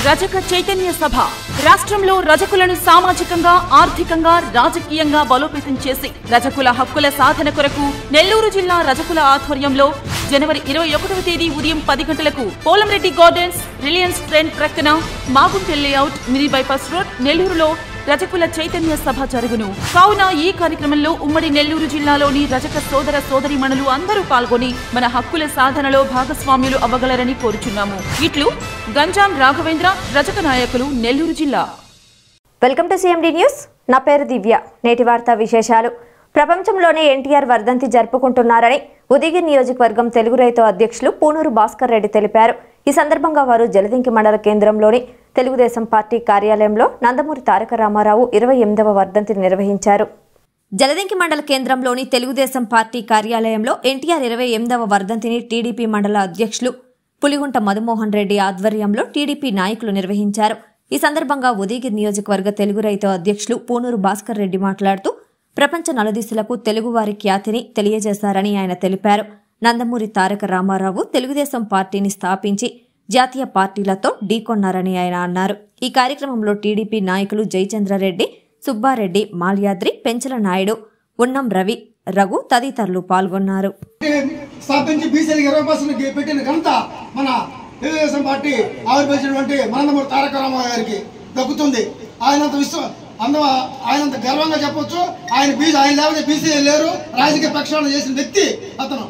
రజక చైతన్య సభ రాష్ట్రంలో రజకులను సామాజికంగా ఆర్థికంగా రాజకీయంగా బలోపేతం చేసి రజకుల హక్కుల సాధన కొరకు నెల్లూరు జిల్లా రజకుల ఆధ్వర్యంలో జనవరి ఇరవై ఒకటవ తేదీ ఉదయం పది గంటలకు పోలంరెడ్డి గార్డెన్స్ రిలయన్స్ ట్రెండ్ ప్రక్కన మాగుంటెల్ లేఅవుట్ మినీ బైపాస్ రోడ్ నెల్లూరులో రజకుల చైతన్య సభ జరుగును కావున ఈ కార్యక్రమంలో ఉమ్మడి నెల్లూరు జిల్లాలోని రజక సోదర సోదరిమణులు అందరూ పాల్గొని మన హక్కుల సాధనలో భాగస్వామ్యులు అవ్వగలరని కోరుచున్నాము ఇట్లు గంజాం రాఘవేంద్ర రజక నాయకులు నెల్లూరు జిల్లా వెల్కమ్ టు సిఎండి న్యూస్ నా పేరు దివ్య నేటి వార్తా విశేషాలు ప్రపంచంలోనే ఎన్టీఆర్ వర్ధంతి జరుపుకుంటున్నారని ఉదయగిరి నియోజకవర్గం తెలుగు రైతు అధ్యక్షులు పూనూరు భాస్కర్ రెడ్డి తెలిపారు ఈ సందర్భంగా వారు జలదింకి మండల కేంద్రంలోని తెలుగుదేశం పార్టీ కార్యాలయంలో నందమూరి తారక రామారావు ఇరవై ఎనిమిదవ వర్ధంతిని నిర్వహించారు జలదింకి మండల కేంద్రంలోని తెలుగుదేశం పార్టీ కార్యాలయంలో ఎన్టీఆర్ ఇరవై ఎనిమిదవ వర్ధంతిని టీడీపీ మండల అధ్యక్షులు పులిగుంట మధుమోహన్ రెడ్డి ఆధ్వర్యంలో టీడీపీ నాయకులు నిర్వహించారు ఈ సందర్భంగా ఉదయగిరి నియోజకవర్గ తెలుగు రైతు అధ్యక్షులు పూనూరు భాస్కర్ రెడ్డి మాట్లాడుతూ ప్రపంచ నలుదిశలకు తెలుగువారి ఖ్యాతిని తెలియజేశారని ఆయన తెలిపారు నందమూరి తారక రామారావు తెలుగుదేశం పార్టీని స్థాపించి జాతీయ పార్టీలతో ఢీకొన్నారని ఆయన అన్నారు ఈ కార్యక్రమంలో టీడీపీ నాయకులు జయచంద్రారెడ్డి సుబ్బారెడ్డి మాల్యాద్రి పెంచల నాయుడు ఉన్నం రవి రఘు తదితరులు పాల్గొన్నారు స్థాపించి బీసీలకు ఇరవై పర్సెంట్ పెట్టిన ఘనత మన తెలుగుదేశం పార్టీ ఆవిర్భవించినటువంటి మనందమూరి తారక రామారావు గారికి దక్కుతుంది ఆయనంత విశ్వ అంద ఆయనంత గర్వంగా చెప్పొచ్చు ఆయన బీసీ ఆయన లేకపోతే బీసీ లేరు రాజకీయ ప్రక్షాళన చేసిన వ్యక్తి అతను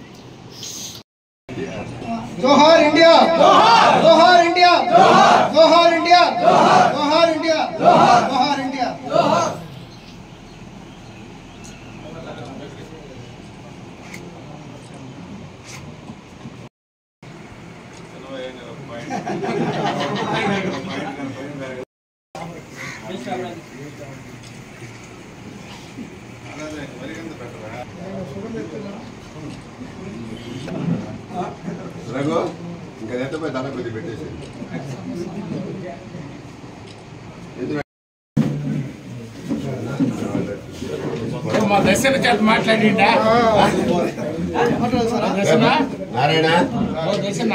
జోహార్ ఇండియా జోహార్ ఇండియా జోహార్ ఇండియా జోహార్ ఇండియా జోహార్ ఇండియా రఘు ఇంకా నెట్టపై తల కొద్ది పెట్టేసి మా దర్శన చేత మాట్లాడిండా దర్శన నారాయణ ఓ దర్శన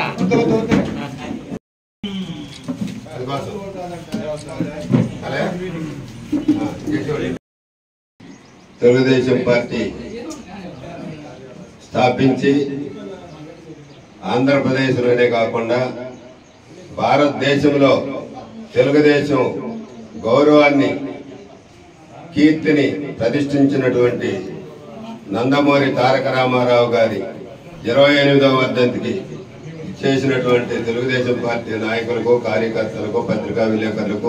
అది బాసు అలే ఆ, కేశవుడు. తెలుగుదేశం పార్టీ స్థాపించి ఆంధ్రప్రదేశ్లోనే కాకుండా భారతదేశంలో తెలుగుదేశం గౌరవాన్ని కీర్తిని ప్రతిష్ఠించినటువంటి నందమూరి తారక రామారావు గారి ఇరవై ఎనిమిదవ వర్ధంతికి చేసినటువంటి తెలుగుదేశం పార్టీ నాయకులకు కార్యకర్తలకు పత్రికా విలేకరులకు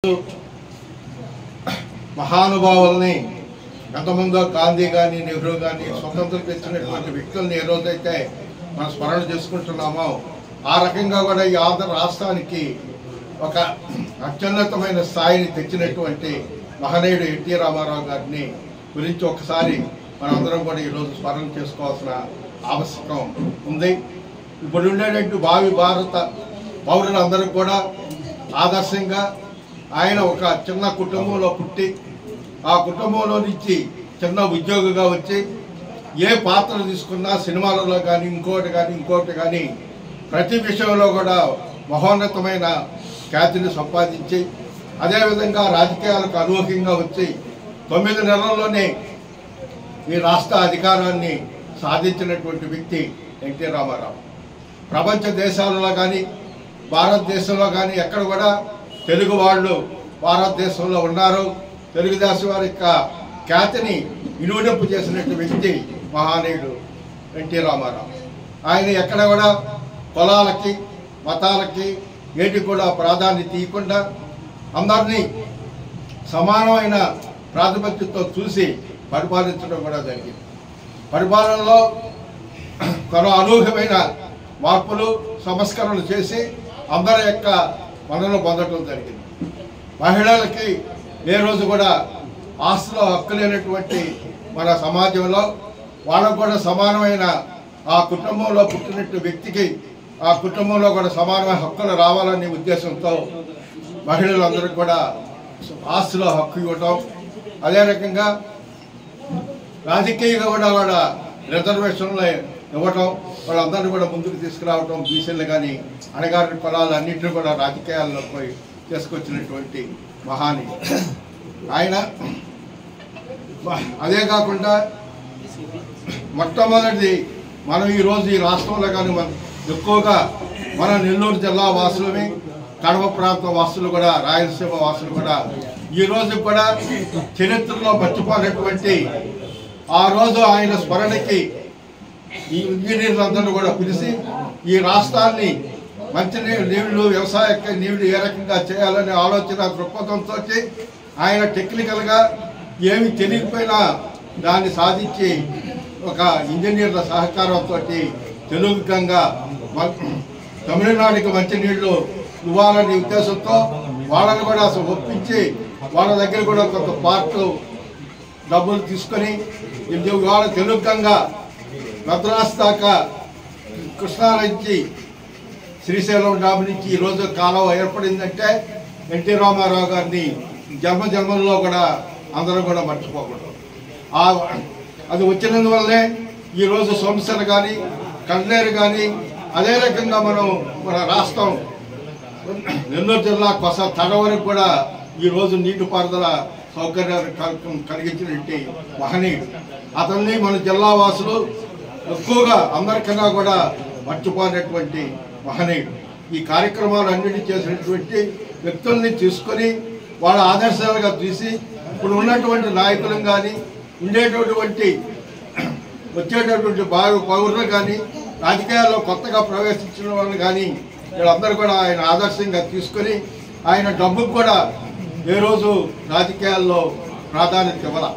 మహానుభావుల్ని గతముందో గాంధీ కానీ నెహ్రూ కానీ స్వతంత్రం తెచ్చినటువంటి వ్యక్తుల్ని ఏ రోజైతే మనం స్మరణ చేసుకుంటున్నామో ఆ రకంగా కూడా ఈ ఆంధ్ర రాష్ట్రానికి ఒక అత్యున్నతమైన స్థాయిని తెచ్చినటువంటి మహనీయుడు ఎన్టీ రామారావు గారిని గురించి ఒకసారి మనందరం కూడా ఈరోజు స్మరణ చేసుకోవాల్సిన ఆవశ్యకం ఉంది ఇప్పుడు ఉండేటువంటి భావి భారత పౌరులందరూ కూడా ఆదర్శంగా ఆయన ఒక చిన్న కుటుంబంలో పుట్టి ఆ కుటుంబంలో నుంచి చిన్న ఉద్యోగిగా వచ్చి ఏ పాత్ర తీసుకున్నా సినిమాలలో కానీ ఇంకోటి కానీ ఇంకోటి కానీ ప్రతి విషయంలో కూడా మహోన్నతమైన ఖ్యాతిని సంపాదించి అదేవిధంగా రాజకీయాలకు అనూహ్యంగా వచ్చి తొమ్మిది నెలల్లోనే ఈ రాష్ట్ర అధికారాన్ని సాధించినటువంటి వ్యక్తి ఎన్టీ రామారావు ప్రపంచ దేశాలలో కానీ భారతదేశంలో కానీ ఎక్కడ కూడా తెలుగు వాళ్ళు భారతదేశంలో ఉన్నారు తెలుగుదేశం వారి యొక్క ఖ్యాతిని ఇనుడింపు చేసినట్టు వ్యక్తి మహానీయుడు ఎన్టీ రామారావు ఆయన ఎక్కడ కూడా కులాలకి మతాలకి ఏటి కూడా ప్రాధాన్యత ఇవ్వకుండా అందరినీ సమానమైన ప్రాతిపత్యంతో చూసి పరిపాలించడం కూడా జరిగింది పరిపాలనలో కొన అనూహ్యమైన మార్పులు సంస్కరణలు చేసి అందరి యొక్క మనలో పొందడం జరిగింది మహిళలకి ఏ రోజు కూడా ఆస్తిలో హక్కు లేనటువంటి మన సమాజంలో వాళ్ళకు కూడా సమానమైన ఆ కుటుంబంలో పుట్టినట్టు వ్యక్తికి ఆ కుటుంబంలో కూడా సమానమైన హక్కులు రావాలనే ఉద్దేశంతో మహిళలందరికీ కూడా ఆస్తిలో హక్కు ఇవ్వటం అదే రకంగా రాజకీయంగా కూడా కూడా రిజర్వేషన్లు ఇవ్వటం వాళ్ళందరినీ కూడా ముందుకు తీసుకురావడం బీసీలు కానీ అణగారిన కులాలు అన్నింటినీ కూడా రాజకీయాల్లో పోయి తీసుకొచ్చినటువంటి మహాని ఆయన అదే కాకుండా మొట్టమొదటిది మనం ఈరోజు ఈ రాష్ట్రంలో కానీ మనం ఎక్కువగా మన నెల్లూరు జిల్లా వాసులమే కడప ప్రాంత వాసులు కూడా రాయలసీమ వాసులు కూడా ఈ రోజు కూడా చరిత్రలో మర్చిపోయినటువంటి ఆ రోజు ఆయన స్మరణకి ఈ ఇంజనీర్లందరూ కూడా పిలిచి ఈ రాష్ట్రాన్ని మంచినీళ్ళు నీళ్లు వ్యవసాయ నీళ్లు ఏ రకంగా చేయాలనే ఆలోచన దృక్పథంతో ఆయన టెక్నికల్గా ఏమి తెలియకపోయినా దాన్ని సాధించి ఒక ఇంజనీర్ల సహకారంతో తెలుగుకంగా తమిళనాడుకి మంచినీళ్లు ఇవ్వాలనే ఉద్దేశంతో వాళ్ళని కూడా అసలు ఒప్పించి వాళ్ళ దగ్గర కూడా కొంత పార్ట్ డబ్బులు తీసుకొని ఇది ఇవాళ తెలుగుకంగా మద్రాసు దాకా కృష్ణా నుంచి శ్రీశైలం డామ్ నుంచి ఈ రోజు కాలం ఏర్పడిందంటే ఎన్టీ రామారావు గారిని జన్మ జన్మల్లో కూడా అందరూ కూడా మర్చిపోకూడదు ఆ అది వచ్చినందువల్లే ఈరోజు సోమశిల కానీ కండ్లేరు కానీ అదే రకంగా మనం మన రాష్ట్రం నెల్లూరు జిల్లా కొస తడ వరకు కూడా ఈరోజు నీటిపారుదల సౌకర్యాలు కల్- కలిగించినటువంటి మహనీయుడు అతన్ని మన జిల్లా వాసులు ఎక్కువగా అందరికన్నా కూడా మర్చిపోయినటువంటి మహనీయుడు ఈ కార్యక్రమాలు అన్నిటి చేసినటువంటి వ్యక్తుల్ని తీసుకొని వాళ్ళ ఆదర్శాలుగా తీసి ఇప్పుడు ఉన్నటువంటి నాయకులను కానీ ఉండేటటువంటి వచ్చేటటువంటి బాగు పౌరులు కానీ రాజకీయాల్లో కొత్తగా ప్రవేశించిన వాళ్ళు కానీ వీళ్ళందరూ కూడా ఆయన ఆదర్శంగా తీసుకొని ఆయన డబ్బుకు కూడా ఏ రోజు రాజకీయాల్లో ప్రాధాన్యత ఇవ్వాల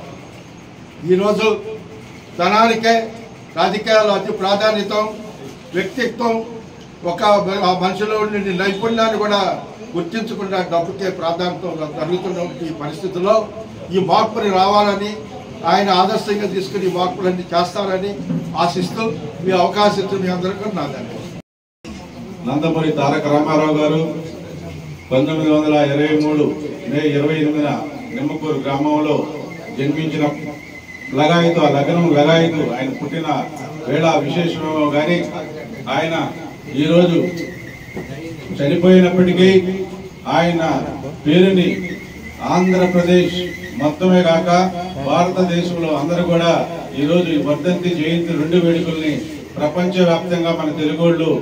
ఈరోజు ధనానికే రాజకీయాల్లో అతి ప్రాధాన్యత వ్యక్తిత్వం ఒక ఆ మనిషిలో ఉండే నైపుణ్యాన్ని కూడా గుర్తించకుండా డబ్బుకే ప్రాధాన్యత జరుగుతున్న ఈ పరిస్థితుల్లో ఈ మార్పుని రావాలని ఆయన ఆదర్శంగా తీసుకుని ఈ మార్పులన్నీ చేస్తారని ఆశిస్తూ మీ అవకాశం ఇచ్చిన మీ అందరికీ నా ధన్యవాదాలు నందమూరి తారక రామారావు గారు పంతొమ్మిది వందల ఇరవై మూడు మే ఇరవై ఎనిమిదిన నిమ్మకూరు గ్రామంలో జన్మించిన లగాయతు ఆ లగ్నం లగాయతు ఆయన పుట్టిన వేళ విశేషమేమో కానీ ఆయన ఈరోజు చనిపోయినప్పటికీ ఆయన పేరుని ఆంధ్రప్రదేశ్ మొత్తమే కాక భారతదేశంలో అందరూ కూడా ఈరోజు ఈ వర్ధంతి జయంతి రెండు వేడుకల్ని ప్రపంచవ్యాప్తంగా మన తెలుగోళ్ళు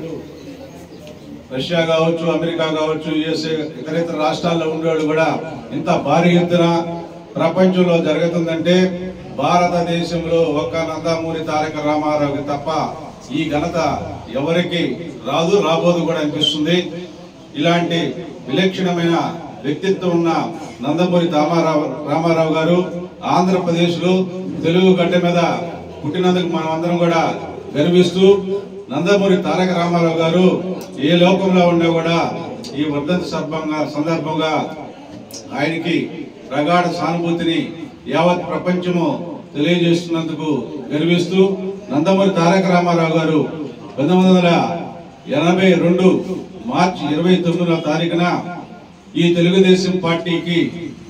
రష్యా కావచ్చు అమెరికా కావచ్చు యుఎస్ఏ ఇతర ఇతర రాష్ట్రాల్లో ఉండేవాళ్ళు కూడా ఇంత భారీ ఎత్తున ప్రపంచంలో జరుగుతుందంటే భారతదేశంలో ఒక్క నందమూరి తారక రామారావుకి తప్ప ఈ ఘనత ఎవరికి రాదు రాబోదు కూడా అనిపిస్తుంది ఇలాంటి విలక్షణమైన వ్యక్తిత్వం ఉన్న నందమూరి రామారావు రామారావు గారు ఆంధ్రప్రదేశ్ లో తెలుగు గడ్డ మీద పుట్టినందుకు మనం అందరం కూడా గర్విస్తూ నందమూరి తారక రామారావు గారు ఏ లోకంలో ఉన్నా కూడా ఈ వర్ధంతి సందర్భంగా సందర్భంగా ఆయనకి ప్రగాఢ సానుభూతిని యావత్ ప్రపంచము తెలియజేస్తున్నందుకు గర్విస్తూ నందమూరి తారక రామారావు గారు పంతొమ్మిది వందల ఎనభై రెండు మార్చి ఇరవై తొమ్మిదవ తారీఖున ఈ తెలుగుదేశం పార్టీకి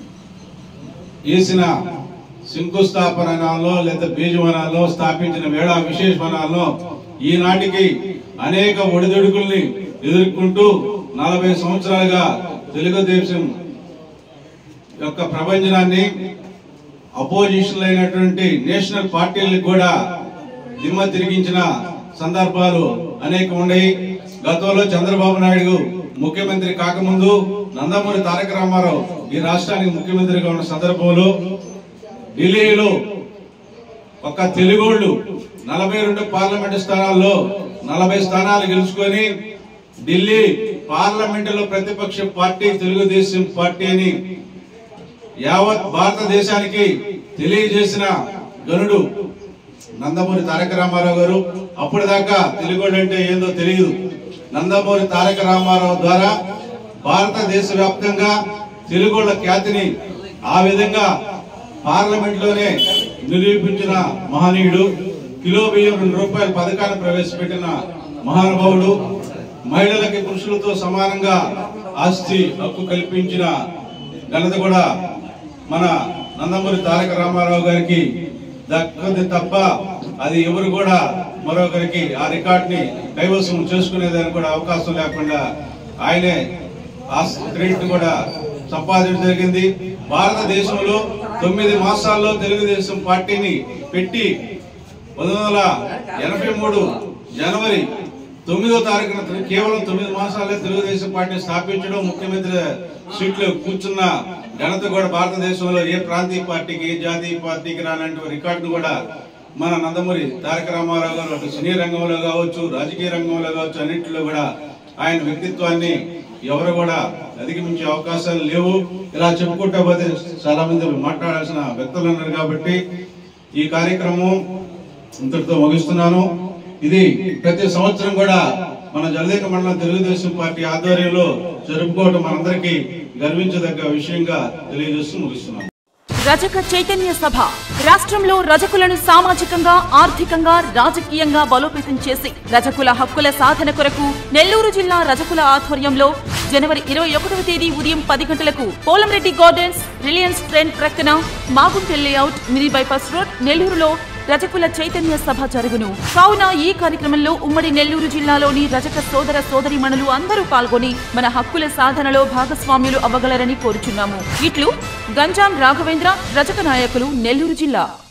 వేసిన శంకుస్థాపనలో లేదా బీజవనాల్లో స్థాపించిన వేళ విశేషవనాల్లో ఈనాటికి అనేక ఒడిదుడుకుల్ని ఎదుర్కొంటూ నలభై సంవత్సరాలుగా తెలుగుదేశం యొక్క ప్రభంజనాన్ని అపోజిషన్ అయినటువంటి నేషనల్ పార్టీలకు కూడా దిమ్మ తిరిగించిన సందర్భాలు అనేక ఉన్నాయి గతంలో చంద్రబాబు నాయుడు ముఖ్యమంత్రి కాకముందు నందమూరి తారక రామారావు ఈ రాష్ట్రానికి ముఖ్యమంత్రిగా ఉన్న సందర్భంలో ఢిల్లీలో ఒక తెలుగోళ్ళు నలభై రెండు పార్లమెంటు స్థానాల్లో నలభై స్థానాలు గెలుచుకొని ఢిల్లీ పార్లమెంటులో ప్రతిపక్ష పార్టీ తెలుగుదేశం పార్టీ అని యావత్ భారతదేశానికి తెలియజేసిన గనుడు నందమూరి తారక రామారావు గారు అప్పటిదాకా తెలుగు అంటే ఏందో తెలియదు నందమూరి తారక రామారావు ద్వారా భారతదేశ వ్యాప్తంగా తెలుగుల ఖ్యాతిని ఆ విధంగా పార్లమెంట్ లోనే నిరూపించిన మహనీయుడు కిలో బియ్యం రెండు రూపాయల పథకాన్ని ప్రవేశపెట్టిన మహానుభావుడు మహిళలకి పురుషులతో సమానంగా ఆస్తి హక్కు కల్పించిన ఘనత కూడా మన నందమూరి తారక రామారావు గారికి దక్కది తప్ప అది ఎవరు కూడా మరొకరికి ఆ రికార్డుని కైవసం చేసుకునేదానికి కూడా అవకాశం లేకుండా ఆయనే ఆ క్రెడిట్ కూడా సంపాదించడం జరిగింది భారతదేశంలో తొమ్మిది మాసాల్లో తెలుగుదేశం పార్టీని పెట్టి పంతొమ్మిది వందల ఎనభై మూడు జనవరి తొమ్మిదో తారీఖున తెలు- కేవలం తొమ్మిది మాసాలే తెలుగుదేశం పార్టీ స్థాపించడం ముఖ్యమంత్రి సీట్లో కూర్చున్న ఘనత కూడా భారతదేశంలో ఏ ప్రాంతీయ పార్టీకి ఏ జాతీయ పార్టీకి రానంటి రికార్డును కూడా మన నందమూరి తారక రామారావు గారు అటు సినీ రంగంలో కావచ్చు రాజకీయ రంగంలో కావచ్చు అన్నింటిలో కూడా ఆయన వ్యక్తిత్వాన్ని ఎవరు కూడా అధిగమించే అవకాశాలు లేవు ఇలా చెప్పుకుంటా పోతే చాలా మంది మాట్లాడాల్సిన వ్యక్తులు ఉన్నారు కాబట్టి ఈ కార్యక్రమం ఇంతటితో ముగిస్తున్నాను ఇది ప్రతి సంవత్సరం కూడా మన జలదేక మండలం తెలుగుదేశం పార్టీ ఆధ్వర్యంలో జరుపుకోవటం మనందరికీ గర్వించదగ్గ విషయంగా తెలియజేస్తూ ముగిస్తున్నాను రజక చైతన్య సభ రాష్ట్రంలో రజకులను సామాజికంగా ఆర్థికంగా రాజకీయంగా బలోపేతం చేసి రజకుల హక్కుల సాధన కొరకు నెల్లూరు జిల్లా రజకుల ఆధ్వర్యంలో జనవరి ఇరవై ఒకటవ తేదీ ఉదయం పది గంటలకు పోలంరెడ్డి గార్డెన్స్ రిలయన్స్ ట్రెండ్ ప్రక్కన మాగుంటెల్ లేఅవుట్ మినీ బైపాస్ రోడ్ నెల్లూరులో రజకుల చైతన్య సభ జరుగును కావున ఈ కార్యక్రమంలో ఉమ్మడి నెల్లూరు జిల్లాలోని రజక సోదర సోదరిమణులు అందరూ పాల్గొని మన హక్కుల సాధనలో భాగస్వామ్యులు అవ్వగలరని కోరుచున్నాము ఇట్లు గంజాం రాఘవేంద్ర రజక నాయకులు నెల్లూరు జిల్లా